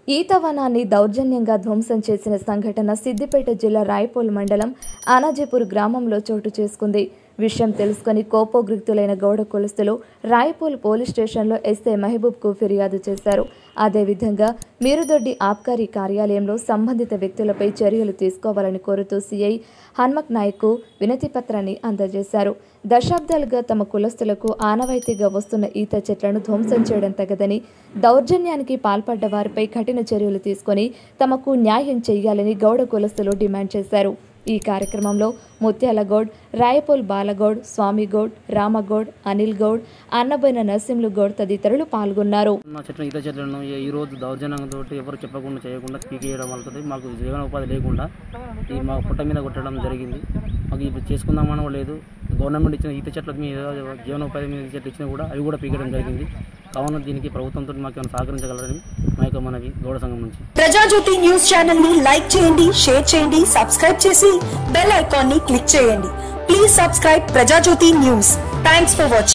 ఈతవనాన్ని దౌర్జన్యంగా ధ్వంసం చేసిన సంఘటన సిద్దిపేట జిల్లా రాయపోల్ మండలం ఆనాజీపూర్ గ్రామంలో చోటు చేసుకుంది విషయం తెలుసుకుని కోపోగ్రక్తులైన గౌడ కులస్తులు రాయపోల్ పోలీస్ స్టేషన్లో ఎస్ఐ మహబూబ్కు ఫిర్యాదు చేశారు అదేవిధంగా మీరుదొడ్డి ఆబ్కారీ కార్యాలయంలో సంబంధిత వ్యక్తులపై చర్యలు తీసుకోవాలని కోరుతూ సీఐ హన్మక్ నాయక్కు వినతి పత్రాన్ని అందజేశారు దశాబ్దాలుగా తమ కులస్తులకు ఆనవాయితీగా వస్తున్న ఈత చెట్లను ధ్వంసం చేయడం తగదని దౌర్జన్యానికి పాల్పడ్డ వారిపై కఠిన చర్యలు తీసుకొని తమకు న్యాయం చేయాలని గౌడ కులస్తులు డిమాండ్ చేశారు ఈ కార్యక్రమంలో ముత్యాల గౌడ్ రాయపోల్ బాలగౌడ్ స్వామిగౌడ్ రామగౌడ్ అనిల్ గౌడ్ అన్నబోయిన నరసింహులు గౌడ్ తదితరులు పాల్గొన్నారు ఉన్న చెట్లు ఈత చెట్లను ఈ- ఈ రోజు దౌర్జన్యంతో ఎవరు చెప్పకుండా చేయకుండా పీకేయడం వల్ల మాకు జీవనోపాధి లేకుండా ఈ మా పుట్ట మీద కొట్టడం జరిగింది మాకు ఇప్పుడు చేసుకుందామని కూడా లేదు గవర్నమెంట్ ఇచ్చిన ఈత చెట్ల మీద జీవనోపాధి మీద చెట్లు ఇచ్చినా కూడా అవి కూడా పీకడం జరిగింది కావున దీనికి ప్రభుత్వంతో మాకు ఏమైనా సహకరించగలరని మా యొక్క మనవి గౌడ సంఘం నుంచి ప్రజాజ్యోతి న్యూస్ ఛానల్ ని లైక్ చేయండి షేర్ చేయండి సబ్స్క్రైబ్ చేసి బెల్ ఐకాన్ ని క్లిక్ చేయండి please subscribe Prajajyothi news thanks for watching